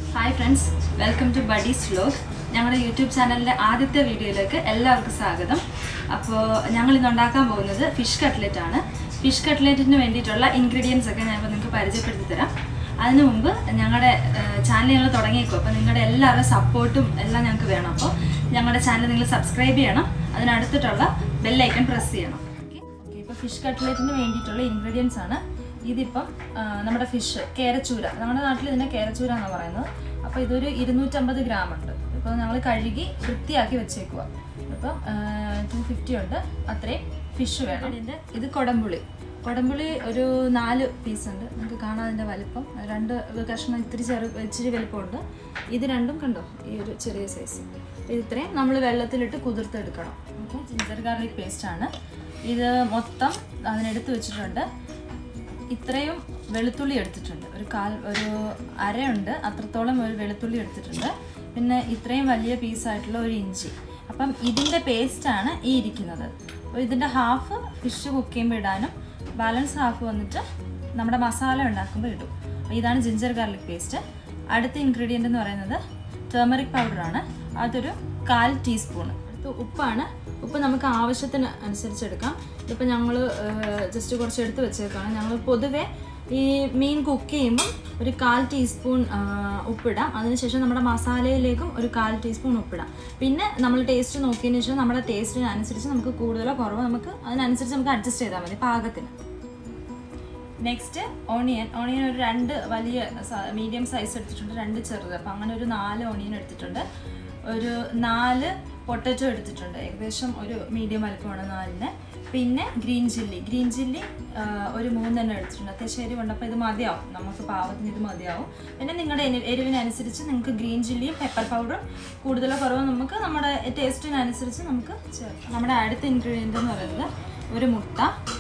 hi friends welcome to buddies vlog ഞങ്ങളുടെ YouTube ചാനലിലെ ആദ്യത്തെ വീഡിയോയിലേക്ക് എല്ലാവർക്കും സ്വാഗതം അപ്പോൾ ഞങ്ങൾ ഇന്ന് ഉണ്ടാക്കാൻ പോകുന്നത് ഫിഷ് കട്ട്ലറ്റ് ആണ് ഫിഷ് കട്ട്ലറ്റിന് വേണ്ടിയിട്ടുള്ള ഇൻഗ്രീഡിയൻസ് ഒക്കെ ഞാൻ ഇപ്പോൾ നിങ്ങൾക്ക് പരിചയപ്പെടുത്തി തരാം അതിനു മുമ്പ് ഞങ്ങളുടെ ചാനൽ ഞങ്ങൾ തുടങ്ങിയേക്കും അപ്പോൾ നിങ്ങളുടെ എല്ലാവരുടെ സപ്പോർട്ടും എല്ലാം ഞങ്ങൾക്ക് വേണം അപ്പോൾ ഞങ്ങളുടെ ചാനൽ നിങ്ങൾ സബ്സ്ക്രൈബ് ചെയ്യണം അതിനടുത്തിട്ടുള്ള ബെല്ലൈക്കൺ പ്രസ് ചെയ്യണം ഓക്കെ ഇപ്പോൾ ഫിഷ് കട്ട്ലറ്റിന് വേണ്ടിയിട്ടുള്ള ഇൻഗ്രീഡിയൻസ് ആണ് ഇതിപ്പം ആ, നമ്മുടെ ഫിഷ് കേരച്ചൂര നമ്മുടെ നാട്ടിൽ ഇതിനെ കേരച്ചൂര എന്നാണ് പറയുന്നത് അപ്പോൾ ഇതൊരു ഇരുന്നൂറ്റമ്പത് ഗ്രാം ഉണ്ട് ഇപ്പോൾ ഞങ്ങൾ കഴുകി വൃത്തിയാക്കി വെച്ചേക്കുക ഇപ്പം ടു ഫിഫ്റ്റി ഉണ്ട് അത്രയും ഫിഷ് വേണം ഇതിൻ്റെ ഇത് കൊടംപുളി കൊടംപുളി ഒരു നാല് പീസ് ഉണ്ട് നിങ്ങൾക്ക് കാണാം അതിൻ്റെ വലിപ്പം രണ്ട് കഷ്ണം ഇത്തിരി ചെറു ഇച്ചിരി വലിപ്പമുണ്ട് ഇത് രണ്ടും കണ്ടോ ഈ ഒരു ചെറിയ സൈസ് ഇത് ഇത്രയും നമ്മൾ വെള്ളത്തിലിട്ട് കുതിർത്തെടുക്കണം ഓക്കെ ജിഞ്ചർ ഗാർലിക് പേസ്റ്റ് ആണ് ഇത് മൊത്തം അതിനെടുത്ത് വെച്ചിട്ടുണ്ട് ഇത്രയും വെളുത്തുള്ളി എടുത്തിട്ടുണ്ട് ഒരു കാൽ ഒരു അരയുണ്ട് അത്രത്തോളം ഒരു വെളുത്തുള്ളി എടുത്തിട്ടുണ്ട് പിന്നെ ഇത്രയും വലിയ പീസായിട്ടുള്ള ഒരു ഇഞ്ചി അപ്പം ഇതിൻ്റെ പേസ്റ്റാണ് ഈ ഇരിക്കുന്നത് അപ്പോൾ ഇതിൻ്റെ ഹാഫ് ഫിഷ് കുക്ക് ചെയ്യുമ്പോൾ ഇടാനും ബാലൻസ് ഹാഫ് വന്നിട്ട് നമ്മുടെ മസാല ഉണ്ടാക്കുമ്പോൾ ഇടും അപ്പോൾ ഇതാണ് ജിഞ്ചർ ഗാർലിക് പേസ്റ്റ് അടുത്ത ഇൻഗ്രീഡിയൻ്റ് എന്ന് പറയുന്നത് ടേമറിക് പൗഡറാണ് അതൊരു കാൽ ടീസ്പൂൺ അടുത്ത ഉപ്പാണ് ഉപ്പ് നമുക്ക് ആവശ്യത്തിന് അനുസരിച്ച് എടുക്കാം ഇപ്പം ഞങ്ങൾ ജസ്റ്റ് കുറച്ച് എടുത്ത് വെച്ചേക്കാണ് ഞങ്ങൾ പൊതുവേ ഈ മീൻ കുക്ക് ചെയ്യുമ്പം ഒരു കാൽ ടീസ്പൂൺ ആ, ഉപ്പിടാം അതിനുശേഷം നമ്മുടെ മസാലയിലേക്കും ഒരു കാൽ ടീസ്പൂൺ ഉപ്പിടാം പിന്നെ നമ്മൾ ടേസ്റ്റ് നോക്കിയതിന് ശേഷം നമ്മുടെ ടേസ്റ്റിനനുസരിച്ച് നമുക്ക് കൂടുതലോ കുറവോ നമുക്ക് അതിനനുസരിച്ച് നമുക്ക് അഡ്ജസ്റ്റ് ചെയ്താൽ മതി പാകത്തിന് നെക്സ്റ്റ് ഓണിയൻ ഓണിയൻ ഒരു രണ്ട് വലിയ മീഡിയം സൈസ് എടുത്തിട്ടുണ്ട് രണ്ട് ചെറുത് അപ്പം അങ്ങനെ ഒരു നാല് ഓണിയൻ എടുത്തിട്ടുണ്ട് ഒരു നാല് പൊട്ടറ്റോ എടുത്തിട്ടുണ്ട് ഏകദേശം ഒരു മീഡിയം വലിപ്പമാണ് നാലിന് പിന്നെ ഗ്രീൻ ചില്ലി ഗ്രീൻ ചില്ലി ഒരു മൂന്നെണ്ണം എടുത്തിട്ടുണ്ട് അത്യാവശ്യം എരിവുണ്ട് അപ്പോൾ ഇത് മതിയാവും നമുക്ക് പാവത്തിന് ഇത് മതിയാവും പിന്നെ നിങ്ങളുടെ എരി- എരിവിനനുസരിച്ച് നിങ്ങൾക്ക് ഗ്രീൻ ചില്ലിയും പെപ്പർ പൗഡറും കൂടുതലോ കുറവോ നമുക്ക് നമ്മുടെ ടേസ്റ്റിനനുസരിച്ച് നമുക്ക് ചേർക്കാം നമ്മുടെ അടുത്ത ഇൻഗ്രീഡിയൻ്റ് എന്ന് പറയുന്നത് ഒരു മുട്ട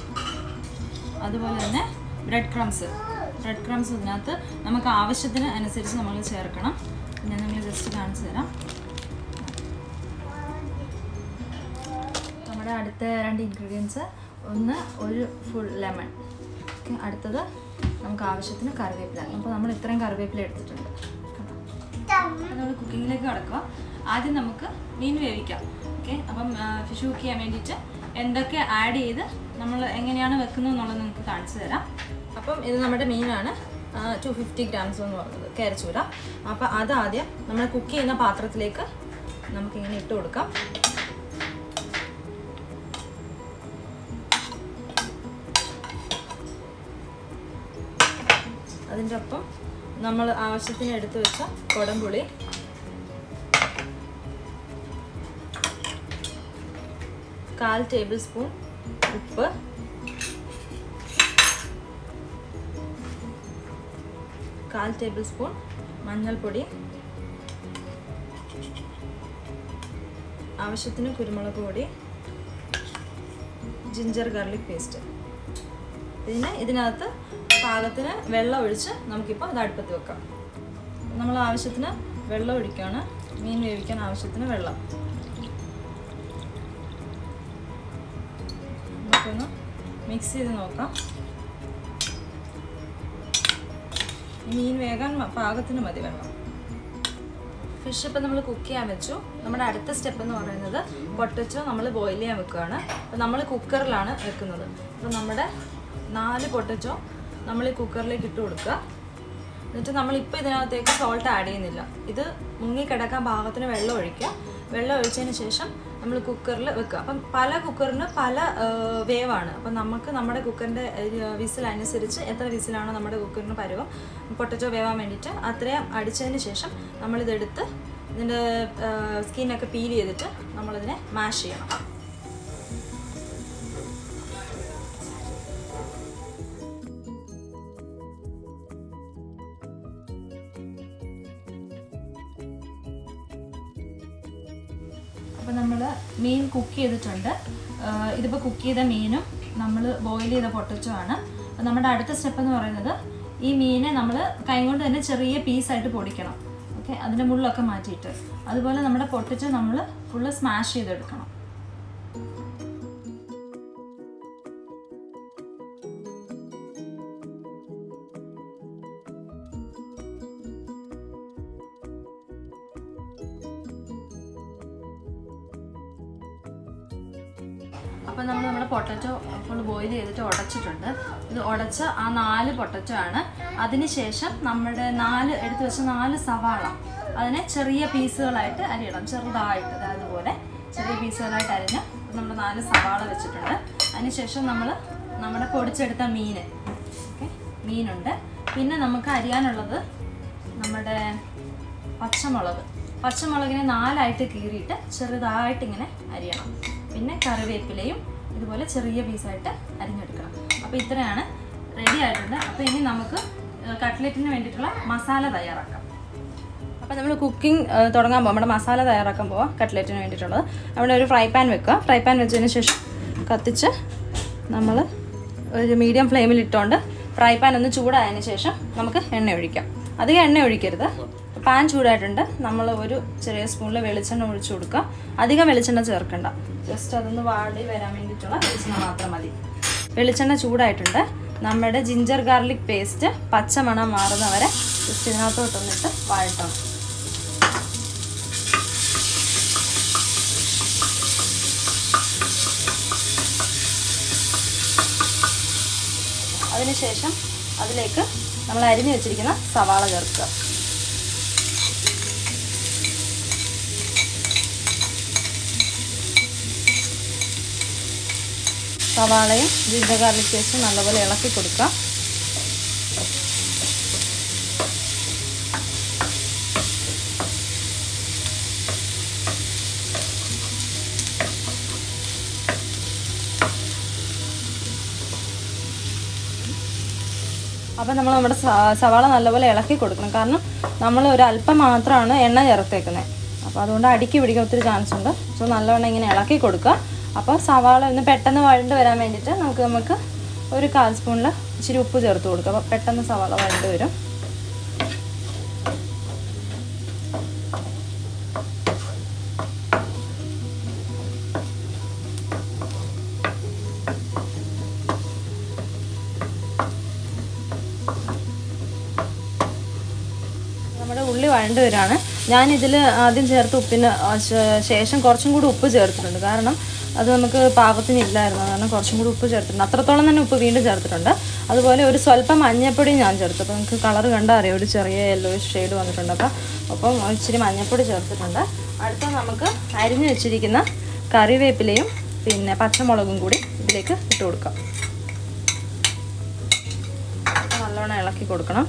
അതുപോലെ തന്നെ ബ്രെഡ് ക്രംസ് ബ്രെഡ് ക്രംസ് ഇതിനകത്ത് നമുക്ക് ആവശ്യത്തിന് അനുസരിച്ച് നമ്മൾ ചേർക്കണം ഞാൻ നിങ്ങൾ ജസ്റ്റ് കാണിച്ചു തരാം നമ്മുടെ അടുത്ത രണ്ട് ഇൻഗ്രീഡിയൻസ് ഒന്ന് ഒരു ഫുൾ ലെമൺ ഓക്കെ അടുത്തത് നമുക്ക് ആവശ്യത്തിന് കറിവേപ്പില അപ്പോൾ നമ്മൾ ഇത്രയും കറിവേപ്പില എടുത്തിട്ടുണ്ട് നമ്മൾ കുക്കിങ്ങിലേക്ക് കിടക്കുക ആദ്യം നമുക്ക് മീൻ വേവിക്കാം ഓക്കെ അപ്പം ഫിഷ് കുക്ക് ചെയ്യാൻ വേണ്ടിയിട്ട് എന്തൊക്കെ ആഡ് ചെയ്ത് നമ്മൾ എങ്ങനെയാണ് വെക്കുന്നത് എന്നുള്ളത് നിങ്ങൾക്ക് കാണിച്ചു തരാം അപ്പം ഇത് നമ്മുടെ മീനാണ് ടു ഫിഫ്റ്റി ഗ്രാംസ് എന്ന് പറയുന്നത് കയറച്ചൂര അപ്പം അതാദ്യം നമ്മൾ കുക്ക് ചെയ്യുന്ന പാത്രത്തിലേക്ക് നമുക്കിങ്ങനെ ഇട്ട് കൊടുക്കാം അതിൻ്റെ ഒപ്പം നമ്മൾ ആവശ്യത്തിന് എടുത്തു വെച്ച കുടംപുളി കാൽ ടേബിൾ സ്പൂൺ ഉപ്പ് കാൽ ടേബിൾ സ്പൂൺ മഞ്ഞൾപ്പൊടി ആവശ്യത്തിന് കുരുമുളക് പൊടി ജിഞ്ചർ ഗാർലിക് പേസ്റ്റ് പിന്നെ ഇതിനകത്ത് പാകത്തിന് വെള്ളം ഒഴിച്ച് നമുക്കിപ്പോൾ ഇത് അടുപ്പത്ത് വെക്കാം നമ്മൾ ആവശ്യത്തിന് വെള്ളം ഒഴിക്കുകയാണ് മീൻ വേവിക്കാൻ ആവശ്യത്തിന് വെള്ളം നമുക്കൊന്ന് മിക്സ് ചെയ്ത് നോക്കാം ഈ മീൻ വേകാൻ മ- പാകത്തിന് മതി വെള്ളം ഫിഷ് ഇപ്പം നമ്മൾ കുക്ക് ചെയ്യാൻ വെച്ചു നമ്മുടെ അടുത്ത സ്റ്റെപ്പ് എന്ന് പറയുന്നത് പൊട്ടച്ചോ നമ്മൾ ബോയിൽ ചെയ്യാൻ വെക്കുകയാണ് അപ്പം നമ്മൾ കുക്കറിലാണ് വെക്കുന്നത് അപ്പം നമ്മുടെ നാല് പൊട്ടച്ചോ നമ്മൾ ഈ കുക്കറിലേക്ക് ഇട്ട് കൊടുക്കുക എന്നിട്ട് നമ്മളിപ്പോൾ ഇതിനകത്തേക്ക് സോൾട്ട് ആഡ് ചെയ്യുന്നില്ല ഇത് മുങ്ങി കിടക്കാൻ പാകത്തിന് വെള്ളം ഒഴിക്കുക വെള്ളം ഒഴിച്ചതിന് ശേഷം നമ്മൾ കുക്കറിൽ വെക്കുക അപ്പം പല കുക്കറിന് പല വേവാണ് അപ്പം നമുക്ക് നമ്മുടെ കുക്കറിൻ്റെ വിസിൽ അനുസരിച്ച് എത്ര വിസിലാണോ നമ്മുടെ കുക്കറിന് പരുവം പൊട്ടറ്റോ വേവാൻ വേണ്ടിയിട്ട് അത്രയും അടിച്ചതിന് ശേഷം നമ്മളിതെടുത്ത് ഇതിൻ്റെ സ്കിന്നൊക്കെ പീൽ ചെയ്തിട്ട് നമ്മളിതിനെ മാഷ് ചെയ്യണം അപ്പോൾ നമ്മൾ മീൻ കുക്ക് ചെയ്തിട്ടുണ്ട് ആഹ് ഇതിപ്പോൾ കുക്ക് ചെയ്ത മീനും നമ്മൾ ബോയിൽ ചെയ്ത പൊട്ടച്ചോ ആണ് അപ്പോൾ നമ്മുടെ അടുത്ത സ്റ്റെപ്പ് എന്ന് പറയുന്നത് ഈ മീനെ നമ്മൾ കൈ കൊണ്ട് തന്നെ ചെറിയ പീസായിട്ട് പൊടിക്കണം ഓക്കെ അതിൻ്റെ മുള്ളൊക്കെ മാറ്റിയിട്ട് അതുപോലെ നമ്മുടെ പൊട്ടച്ചോ നമ്മൾ ഫുള്ള് സ്മാഷ് ചെയ്തെടുക്കണം അപ്പോൾ നമ്മൾ നമ്മുടെ പൊട്ടറ്റോ ഫുൾ ബോയിൽ ചെയ്തിട്ട് ഉടച്ചിട്ടുണ്ട് ഇത് ഉടച്ച ആ നാല് പൊട്ടറ്റോ ആണ് അതിനുശേഷം നമ്മുടെ നാല് എടുത്തു വെച്ച നാല് സവാള അതിനെ ചെറിയ പീസുകളായിട്ട് അരിയണം ചെറുതായിട്ട് ദാ അതുപോലെ ചെറിയ പീസുകളായിട്ട് അരിഞ്ഞ് നമ്മൾ നാല് സവാള വെച്ചിട്ടുണ്ട് അതിനുശേഷം നമ്മൾ നമ്മുടെ പൊടിച്ചെടുത്ത മീൻ ഓക്കെ മീനുണ്ട് പിന്നെ നമുക്ക് അരിയാനുള്ളത് നമ്മുടെ പച്ചമുളക് പച്ചമുളകിനെ നാലായിട്ട് കീറിയിട്ട് ചെറുതായിട്ട് ഇങ്ങനെ അരിയണം പിന്നെ കറിവേപ്പിലയും ഇതുപോലെ ചെറിയ പീസായിട്ട് അരിഞ്ഞെടുക്കണം അപ്പോൾ ഇത്രയാണ് റെഡി ആയിട്ടുണ്ട് അപ്പോൾ ഇനി നമുക്ക് കട്ട്ലറ്റിന് വേണ്ടിയിട്ടുള്ള മസാല തയ്യാറാക്കാം അപ്പോൾ നമ്മൾ കുക്കിംഗ് തുടങ്ങാൻ പോകും നമ്മുടെ മസാല തയ്യാറാക്കാൻ പോവാം കട്ട്ലറ്റിന് വേണ്ടിയിട്ടുള്ളത് അവിടെ ഒരു ഫ്രൈ പാൻ വെക്കുക ഫ്രൈ പാൻ വെച്ചതിന് ശേഷം കത്തിച്ച് നമ്മൾ ഒരു മീഡിയം ഫ്ലെയിമിൽ ഇട്ടുകൊണ്ട് ഫ്രൈ പാൻ ഒന്ന് ചൂടായതിന് ശേഷം നമുക്ക് എണ്ണ ഒഴിക്കാം അധികം എണ്ണ ഒഴിക്കരുത് പാൻ ചൂടായിട്ടുണ്ട് നമ്മൾ ഒരു ചെറിയ സ്പൂണിൽ വെളിച്ചെണ്ണ ഒഴിച്ചു കൊടുക്കുക അധികം വെളിച്ചെണ്ണ ചേർക്കണ്ട ജസ്റ്റ് അതൊന്ന് വാടി വരാൻ വേണ്ടിയിട്ടുള്ള വെളിച്ചെണ്ണ മാത്രം മതി വെളിച്ചെണ്ണ ചൂടായിട്ടുണ്ട് നമ്മുടെ ജിഞ്ചർ ഗാർലിക് പേസ്റ്റ് പച്ചമണം മാറുന്നവരെ ജസ്റ്റ് ഇതിനകത്തോട്ടൊന്നിട്ട് വാഴട്ടണം അതിനുശേഷം അതിലേക്ക് നമ്മൾ അരിഞ്ഞു വെച്ചിരിക്കുന്ന സവാള ചേർക്കുക സവാളയും ജിഞ്ചർ ഗാർലിക് പേസ്റ്റും നല്ലപോലെ ഇളക്കി കൊടുക്കുക അപ്പം നമ്മൾ നമ്മുടെ സ- സവാള നല്ലപോലെ ഇളക്കി കൊടുക്കണം കാരണം നമ്മൾ ഒരു അല്പം മാത്രമാണ് എണ്ണ ചേർത്തേക്കുന്നത് അപ്പോൾ അതുകൊണ്ട് അടിക്ക് പിടിക്കാൻ ഒത്തിരി ചാൻസ് ഉണ്ട് സോ നല്ലവണ്ണം ഇങ്ങനെ ഇളക്കി കൊടുക്കുക അപ്പോൾ സവാള ഒന്ന് പെട്ടെന്ന് വഴണ്ട് വരാൻ വേണ്ടിയിട്ട് നമുക്ക് നമുക്ക് ഒരു കാൽ സ്പൂണിൽ ഇച്ചിരി ഉപ്പ് ചേർത്ത് കൊടുക്കുക അപ്പോൾ പെട്ടെന്ന് സവാള വഴണ്ട് വരും നമ്മുടെ ഉള്ളി വഴണ്ട് വരാണ് ഞാനിതിൽ ആദ്യം ചേർത്ത ഉപ്പിന് ആ ശേ- ശേഷം കുറച്ചും കൂടി ഉപ്പ് ചേർത്തിട്ടുണ്ട് കാരണം അത് നമുക്ക് പാകത്തിന് ഇല്ലായിരുന്നു കാരണം കുറച്ചും കൂടി ഉപ്പ് ചേർത്തിട്ടുണ്ട് അത്രത്തോളം തന്നെ ഉപ്പ് വീണ്ടും ചേർത്തിട്ടുണ്ട് അതുപോലെ ഒരു സ്വല്പം മഞ്ഞപ്പൊടി ഞാൻ ചേർത്തു അപ്പോൾ നിങ്ങൾക്ക് കളർ കണ്ടാൽ അറിയാം ഒരു ചെറിയ യെല്ലോ ഷെയ്ഡ് വന്നിട്ടുണ്ട് അപ്പോൾ അപ്പം ഇച്ചിരി മഞ്ഞപ്പൊടി ചേർത്തിട്ടുണ്ട് അടുത്ത നമുക്ക് അരിഞ്ഞു വെച്ചിരിക്കുന്ന കറിവേപ്പിലയും പിന്നെ പച്ചമുളകും കൂടി ഇതിലേക്ക് ഇട്ട് കൊടുക്കാം ഇത് നല്ലോണം ഇളക്കി കൊടുക്കണം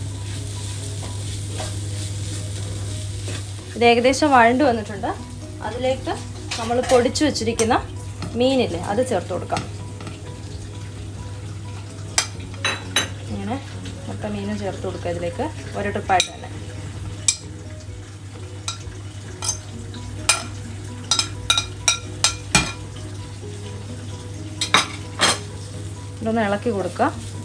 ഇത് ഏകദേശം വഴണ്ട് വന്നിട്ടുണ്ട് അതിലേക്ക് നമ്മൾ പൊടിച്ചു വെച്ചിരിക്കുന്ന മീനില്ലേ അത് ചേർത്ത് കൊടുക്കാം ഇങ്ങനെ മൊത്തം മീനും ചേർത്ത് കൊടുക്കുക ഇതിലേക്ക് ഒരു ട്രിപ്പായിട്ട് തന്നെ ഇതൊന്ന് ഇളക്കി കൊടുക്കുക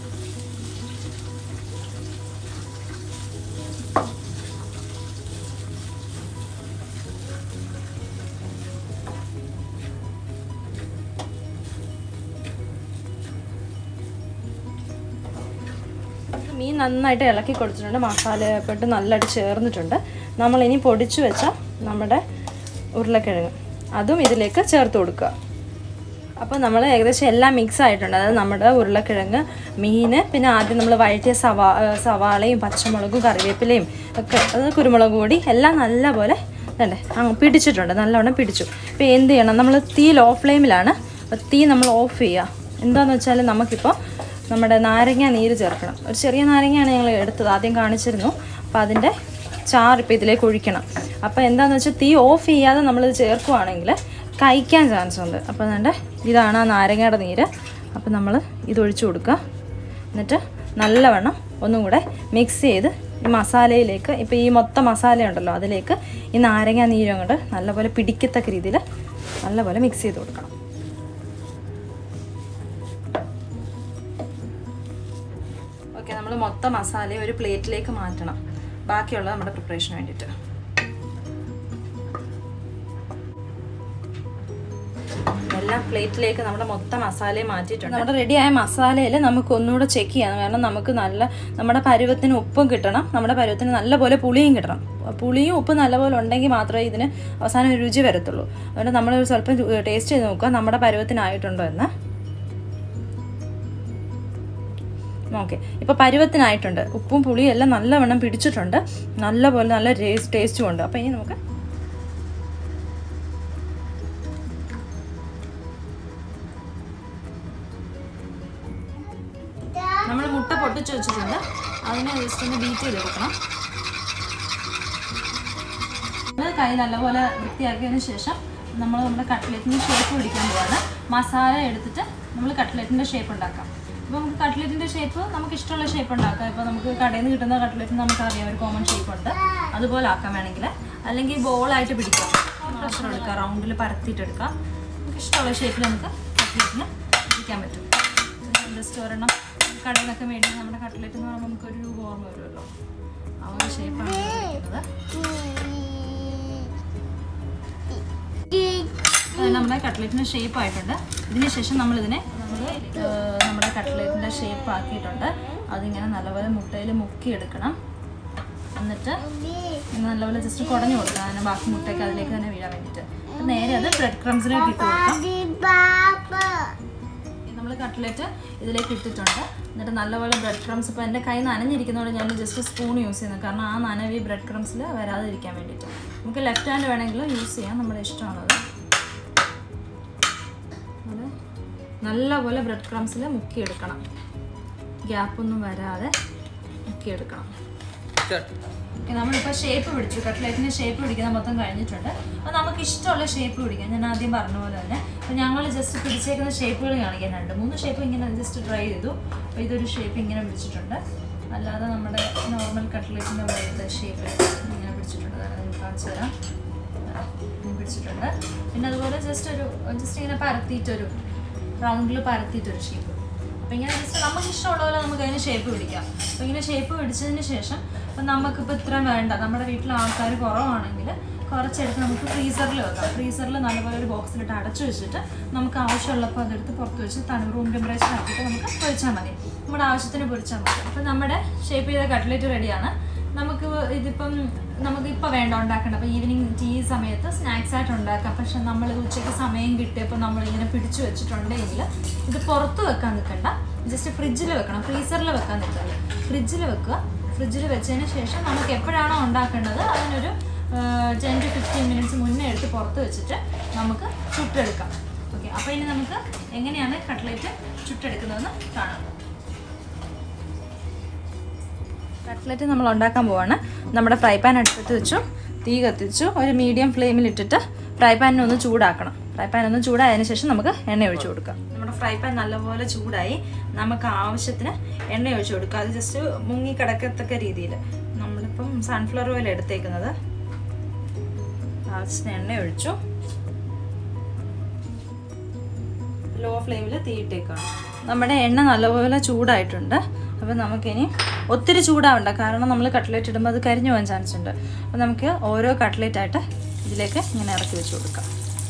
മീൻ നന്നായിട്ട് ഇളക്കി കൊടുത്തിട്ടുണ്ട് മസാലപ്പെട്ട് നല്ലതായിട്ട് ചേർന്നിട്ടുണ്ട് നമ്മളിനി പൊടിച്ചു വെച്ച നമ്മുടെ ഉരുളക്കിഴങ്ങ് അതും ഇതിലേക്ക് ചേർത്ത് കൊടുക്കുക അപ്പോൾ നമ്മൾ ഏകദേശം എല്ലാം മിക്സ് ആയിട്ടുണ്ട് അതായത് നമ്മുടെ ഉരുളക്കിഴങ്ങ് മീൻ പിന്നെ ആദ്യം നമ്മൾ വഴറ്റിയ സവാ ഏഹ് സവാളയും പച്ചമുളകും കറിവേപ്പിലയും ഒക്കെ അത് കുരുമുളക് പൊടി എല്ലാം നല്ലപോലെ ഇതല്ലേ അങ്ങ് പിടിച്ചിട്ടുണ്ട് നല്ലവണ്ണം പിടിച്ചു ഇപ്പോൾ എന്ത് ചെയ്യണം നമ്മൾ തീ ലോ ഫ്ലെയിമിലാണ് അപ്പോൾ തീ നമ്മൾ ഓഫ് ചെയ്യുക എന്താണെന്ന് വെച്ചാൽ നമുക്കിപ്പോൾ നമ്മുടെ നാരങ്ങ നീര് ചേർക്കണം ഒരു ചെറിയ നാരങ്ങയാണ് ഞങ്ങൾ എടുത്തത് ആദ്യം കാണിച്ചിരുന്നു അപ്പോൾ അതിൻ്റെ ചാറ് ഇപ്പോൾ ഇതിലേക്ക് ഒഴിക്കണം അപ്പോൾ എന്താണെന്ന് വെച്ചാൽ തീ ഓഫ് ചെയ്യാതെ നമ്മളിത് ചേർക്കുവാണെങ്കിൽ കഴിക്കാൻ ചാൻസ് ഉണ്ട് അപ്പോൾ അതുകൊണ്ട് ഇതാണ് ആ നാരങ്ങയുടെ നീര് അപ്പോൾ നമ്മൾ ഇത് ഒഴിച്ചു കൊടുക്കുക എന്നിട്ട് നല്ലവണ്ണം ഒന്നും കൂടെ മിക്സ് ചെയ്ത് ഈ മസാലയിലേക്ക് ഇപ്പോൾ ഈ മൊത്തം മസാല ഉണ്ടല്ലോ അതിലേക്ക് ഈ നാരങ്ങ നീരും അങ്ങോട്ട് നല്ലപോലെ പിടിക്കത്തക്ക രീതിയിൽ നല്ലപോലെ മിക്സ് ചെയ്ത് കൊടുക്കണം ഓക്കെ നമ്മൾ മൊത്തം മസാല ഒരു പ്ലേറ്റിലേക്ക് മാറ്റണം ബാക്കിയുള്ളത് നമ്മുടെ പ്രിപ്പറേഷന് വേണ്ടിയിട്ട് എല്ലാം പ്ലേറ്റിലേക്ക് നമ്മുടെ മൊത്തം മസാലയും മാറ്റിയിട്ടുണ്ട് നമ്മുടെ റെഡിയായ മസാലയിൽ നമുക്ക് ഒന്നുകൂടെ ചെക്ക് ചെയ്യണം കാരണം നമുക്ക് നല്ല നമ്മുടെ പരുവത്തിന് ഉപ്പും കിട്ടണം നമ്മുടെ പരുവത്തിന് നല്ലപോലെ പുളിയും കിട്ടണം പുളിയും ഉപ്പും നല്ലപോലെ ഉണ്ടെങ്കിൽ മാത്രമേ ഇതിന് അവസാനം ഒരു രുചി വരത്തുള്ളൂ അതുകൊണ്ട് നമ്മൾ ഒരു സ്വല്പം ടേസ്റ്റ് ചെയ്ത് നോക്കുക നമ്മുടെ പരുവത്തിനായിട്ടുണ്ടോ എന്ന് ഓക്കെ ഇപ്പോൾ പരുവത്തിനായിട്ടുണ്ട് ഉപ്പും പുളിയും എല്ലാം നല്ലവണ്ണം പിടിച്ചിട്ടുണ്ട് നല്ലപോലെ നല്ല ടേസ്റ്റ് ടേസ്റ്റും ഉണ്ട് അപ്പോൾ ഇനി നമുക്ക് നമ്മൾ മുട്ട പൊട്ടിച്ച് വെച്ചിട്ടുണ്ട് അതിനെ ജസ്റ്റ് ഒന്ന് ബീറ്റ് ചെയ്തെടുക്കണം നമ്മൾ കൈ നല്ലപോലെ വൃത്തിയാക്കിയതിന് ശേഷം നമ്മൾ നമ്മുടെ കട്ട്ലറ്റിന് ഷേപ്പ് പിടിക്കാൻ പോവാണ് മസാല എടുത്തിട്ട് നമ്മൾ കട്ട്ലറ്റിൻ്റെ ഷേപ്പ് ഉണ്ടാക്കാം അപ്പോൾ നമുക്ക് കട്ട്ലറ്റിൻ്റെ ഷേപ്പ് നമുക്ക് ഇഷ്ടമുള്ള ഷേപ്പ് ഉണ്ടാക്കാം ഇപ്പോൾ നമുക്ക് കടയിൽ നിന്ന് കിട്ടുന്ന കട്ട്ലറ്റിന് നമുക്ക് അറിയാം ഒരു കോമൺ ഷേപ്പ് ഉണ്ട് അതുപോലെ ആക്കാം വേണമെങ്കിൽ അല്ലെങ്കിൽ ബോളായിട്ട് പിടിക്കാം പ്രഷർ എടുക്കാം റൗണ്ടിൽ പരത്തിയിട്ടെടുക്കാം നമുക്ക് ഇഷ്ടമുള്ള ഷേപ്പിൽ നമുക്ക് കട്ട്ലറ്റിന് പിടിക്കാൻ പറ്റും ജസ്റ്റ് ഒരെണ്ണം കടയിൽ നിന്നൊക്കെ മേടിക്കുന്ന നമ്മുടെ കട്ട്ലറ്റ് എന്ന് പറയുമ്പോൾ നമുക്കൊരു രൂപ ഓർമ്മ വരുമല്ലോ ആ ഒരു ഷേപ്പാണ് പിടിക്കുന്നത് അത് നമ്മുടെ കട്ട്ലറ്റിന് ഷേപ്പ് ആയിട്ടുണ്ട് ഇതിന് ശേഷം നമ്മൾ ഇതിനെ നമ്മൾ നമ്മുടെ കട്ട്ലറ്റിൻ്റെ ഷേപ്പ് ആക്കിയിട്ടുണ്ട് അതിങ്ങനെ നല്ലപോലെ മുട്ടയിൽ മുക്കിയെടുക്കണം എന്നിട്ട് നല്ലപോലെ ജസ്റ്റ് കുടഞ്ഞു കൊടുക്കണം അതിന് ബാക്കി മുട്ടയ്ക്ക് അതിലേക്ക് തന്നെ വീഴാൻ വേണ്ടിയിട്ട് അപ്പം നേരെ അത് ബ്രെഡ് ക്രംസിലേക്ക് ഇട്ട് കൊടുക്കാം നമ്മൾ കട്ട്ലറ്റ് ഇതിലേക്ക് ഇട്ടിട്ടുണ്ട് എന്നിട്ട് നല്ലപോലെ ബ്രെഡ് ക്രംസ് ഇപ്പോൾ എൻ്റെ കൈ നനഞ്ഞിരിക്കുന്നതുകൊണ്ട് ഞാൻ ജസ്റ്റ് സ്പൂൺ യൂസ് ചെയ്യുന്നത് കാരണം ആ നനവ് ഈ ബ്രെഡ് ക്രംസിൽ വരാതിരിക്കാൻ വേണ്ടിയിട്ട് നമുക്ക് ലെഫ്റ്റ് ഹാൻഡ് വേണമെങ്കിൽ യൂസ് ചെയ്യാം നമ്മുടെ ഇഷ്ടമാണത് അത് നല്ലപോലെ ബ്രെഡ് ക്രംസിൽ മുക്കിയെടുക്കണം ഗ്യാപ്പൊന്നും വരാതെ മുക്കിയെടുക്കണം ഓക്കെ, നമ്മളിപ്പോൾ ഷേപ്പ് പിടിച്ചു കട്ട്ലറ്റിന് ഷേപ്പ് പിടിക്കുന്ന മൊത്തം കഴിഞ്ഞിട്ടുണ്ട് അപ്പോൾ നമുക്ക് ഇഷ്ടമുള്ള ഷേപ്പ് പിടിക്കാം ഞാൻ ആദ്യം പറഞ്ഞ പോലെ തന്നെ അപ്പോൾ ഞങ്ങൾ ജസ്റ്റ് പിടിച്ചേക്കുന്ന ഷേപ്പുകൾ കാണിക്കാൻ രണ്ട് മൂന്ന് ഷേപ്പ് ഇങ്ങനെ ജസ്റ്റ് ട്രൈ ചെയ്തു അപ്പോൾ ഇതൊരു ഷേപ്പ് ഇങ്ങനെ പിടിച്ചിട്ടുണ്ട് അല്ലാതെ നമ്മുടെ നോർമൽ കട്ട്ലറ്റിൻ്റെ പോലത്തെ ഷേപ്പ് ഇങ്ങനെ പിടിച്ചിട്ടുണ്ട് അതാണ് നിങ്ങൾക്ക് കാണിച്ചു തരാം ഇങ്ങനെ പിടിച്ചിട്ടുണ്ട് പിന്നെ അതുപോലെ ജസ്റ്റ് ഒരു ജസ്റ്റ് ഇങ്ങനെ പരത്തിയിട്ടൊരു റൗണ്ടിൽ പരത്തിയിട്ടൊരു ഷേപ്പ് അപ്പോൾ ഇങ്ങനെ ജസ്റ്റ് നമുക്ക് ഇഷ്ടമുള്ള പോലെ നമുക്ക് അതിന് ഷേപ്പ് പിടിക്കാം അപ്പോൾ ഇങ്ങനെ ഷേപ്പ് പിടിച്ചതിന് ശേഷം ഇപ്പം നമുക്കിപ്പോൾ ഇത്രയും വേണ്ട നമ്മുടെ വീട്ടിൽ ആൾക്കാർ കുറവാണെങ്കിൽ കുറച്ചെടുത്ത് നമുക്ക് ഫ്രീസറിൽ വെക്കാം ഫ്രീസറിൽ നല്ലപോലെ ഒരു ബോക്സിലിട്ട് അടച്ചു വെച്ചിട്ട് നമുക്ക് ആവശ്യമുള്ളപ്പോൾ അതെടുത്ത് പുറത്ത് വെച്ച് തണു റൂം ടെമ്പറേച്ചർ ആക്കിയിട്ട് നമുക്ക് പൊരിച്ചാൽ മതി നമ്മുടെ ആവശ്യത്തിന് പൊരിച്ചാൽ മതി അപ്പോൾ നമ്മുടെ ഷേപ്പ് ചെയ്ത കട്ട്ലറ്റ് റെഡിയാണ് നമുക്ക് ഇതിപ്പം നമുക്ക് ഇപ്പോൾ വേണ്ട ഉണ്ടാക്കണ്ട അപ്പോൾ ഈവനിങ് ടീ സമയത്ത് സ്നാക്സ് ആയിട്ട് ഉണ്ടാക്കാം പക്ഷെ നമ്മൾ ഉച്ചയ്ക്ക് സമയം കിട്ടിയപ്പോൾ നമ്മളിങ്ങനെ പിടിച്ചു വെച്ചിട്ടുണ്ടെങ്കിൽ ഇത് പുറത്ത് വെക്കാൻ നിൽക്കണ്ട ജസ്റ്റ് ഫ്രിഡ്ജിൽ വെക്കണം ഫ്രീസറിൽ വെക്കാൻ നിൽക്കണ്ട ഫ്രിഡ്ജിൽ വെക്കുക ഫ്രിഡ്ജിൽ വെച്ചതിന് ശേഷം നമുക്ക് എപ്പോഴാണോ ഉണ്ടാക്കേണ്ടത് അതിനൊരു ടെൻ ടു ഫിഫ്റ്റീൻ മിനിറ്റ്സ് മുന്നേ എടുത്ത് പുറത്ത് വെച്ചിട്ട് നമുക്ക് ചുട്ടെടുക്കാം ഓക്കെ അപ്പോൾ ഇനി നമുക്ക് എങ്ങനെയാണ് കട്ട്ലേറ്റ് ചുട്ടെടുക്കുന്നതെന്ന് കാണാം കട്ട്ലറ്റ് നമ്മൾ ഉണ്ടാക്കാൻ പോവാണ് നമ്മുടെ ഫ്രൈ പാൻ അടുപ്പത്ത് വെച്ചു തീ കത്തിച്ചു ഒരു മീഡിയം ഫ്ലെയിമിൽ ഇട്ടിട്ട് ഫ്രൈ പാനിനെ ഒന്ന് ചൂടാക്കണം ഫ്രൈ പാൻ ഒന്ന് ചൂടായതിനു ശേഷം നമുക്ക് എണ്ണ ഒഴിച്ചു കൊടുക്കാം നമ്മുടെ ഫ്രൈ പാൻ നല്ലപോലെ ചൂടായി നമുക്ക് ആവശ്യത്തിന് എണ്ണ ഒഴിച്ചു കൊടുക്കുക അത് ജസ്റ്റ് മുങ്ങി കിടക്കത്തക്ക രീതിയിൽ നമ്മളിപ്പം സൺഫ്ലവർ ഓയിൽ എടുത്തേക്കുന്നത് ആവശ്യത്തിന് എണ്ണ ഒഴിച്ചു ലോ ഫ്ലെയിമിൽ തീയിട്ടേക്കാണ് നമ്മുടെ എണ്ണ നല്ലപോലെ ചൂടായിട്ടുണ്ട് അപ്പോൾ നമുക്കിനി ഒത്തിരി ചൂടാവണ്ട കാരണം നമ്മൾ കട്ട്ലേറ്റ് ഇടുമ്പോൾ അത് കരിഞ്ഞു പോകാൻ ചാൻസ് ഉണ്ട് അപ്പോൾ നമുക്ക് ഓരോ കട്ട്ലേറ്റ് ആയിട്ട് ഇതിലേക്ക് ഇങ്ങനെ ഇറക്കി വെച്ച് കൊടുക്കാം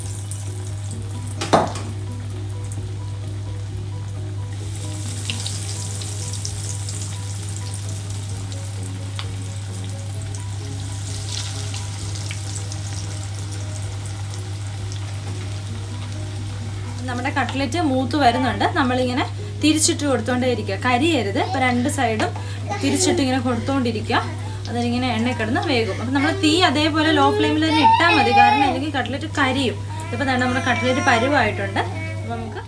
നമ്മുടെ കട്ട്ലറ്റ് മൂത്ത് വരുന്നുണ്ട് നമ്മളിങ്ങനെ തിരിച്ചിട്ട് കൊടുത്തോണ്ടേ ഇരിക്കുക കരിയരുത് ഇപ്പം രണ്ട് സൈഡും തിരിച്ചിട്ട് ഇങ്ങനെ കൊടുത്തോണ്ടിരിക്കുക അതിനിങ്ങനെ എണ്ണ കിടന്ന് വേകും അപ്പം നമ്മൾ തീ അതേപോലെ ലോ ഫ്ലെയിമിൽ തന്നെ ഇട്ടാൽ മതി കാരണം അല്ലെങ്കിൽ കട്ട്ലറ്റ് കരിയും ഇപ്പം തന്നെ നമ്മുടെ കട്ട്ലറ്റ് പരുവായിട്ടുണ്ട് അപ്പം നമുക്ക്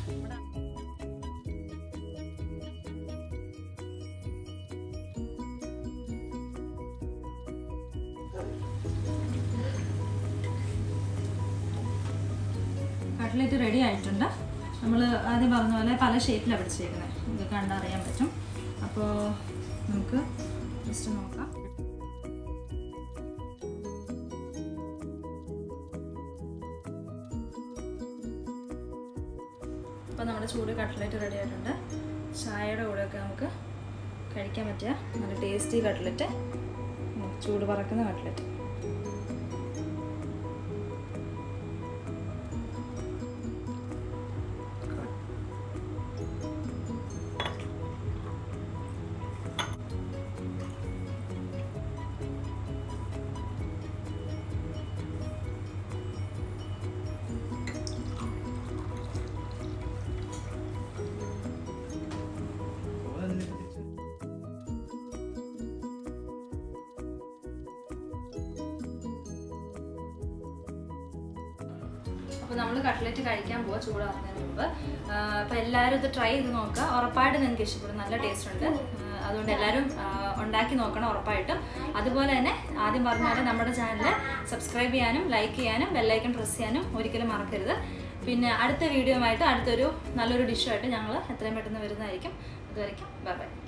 കട്ട്ലറ്റ് റെഡി ആയിട്ടുണ്ട് നമ്മൾ ആദ്യം പറഞ്ഞ പോലെ പല ഷേപ്പിലാണ് പിടിച്ചേക്കുന്നത് നമുക്ക് കണ്ടറിയാൻ പറ്റും അപ്പോൾ നമുക്ക് ജസ്റ്റ് നോക്കാം അപ്പോൾ നമ്മുടെ ചൂട് കട്ട്ലറ്റ് റെഡി ആയിട്ടുണ്ട് ചായയുടെ കൂടെയൊക്കെ നമുക്ക് കഴിക്കാൻ പറ്റിയ നല്ല ടേസ്റ്റി കട്ട്ലറ്റ് ചൂട് പറക്കുന്ന കട്ട്ലറ്റ് അപ്പോൾ നമ്മൾ കട്ട്ലറ്റ് കഴിക്കാൻ പോവാ ചൂടാറുന്നതിന് മുമ്പ് അപ്പോൾ എല്ലാവരും ഇത് ട്രൈ ചെയ്ത് നോക്കുക ഉറപ്പായിട്ടും നിങ്ങൾക്ക് ഇഷ്ടപ്പെടും നല്ല ടേസ്റ്റ് ഉണ്ട് ആ, അതുകൊണ്ട് എല്ലാവരും ആ, ഉണ്ടാക്കി നോക്കണം ഉറപ്പായിട്ടും അതുപോലെ തന്നെ ആദ്യം പറഞ്ഞ പോലെ നമ്മുടെ ചാനൽ സബ്സ്ക്രൈബ് ചെയ്യാനും ലൈക്ക് ചെയ്യാനും ബെല്ലൈക്കൺ പ്രസ് ചെയ്യാനും ഒരിക്കലും മറക്കരുത് പിന്നെ അടുത്ത വീഡിയോ ആയിട്ട് അടുത്തൊരു നല്ലൊരു ഡിഷുമായിട്ട് ഞങ്ങൾ എത്രയും പെട്ടെന്ന് വരുന്നതായിരിക്കും അതുവരെയ്ക്കും ബൈ ബൈ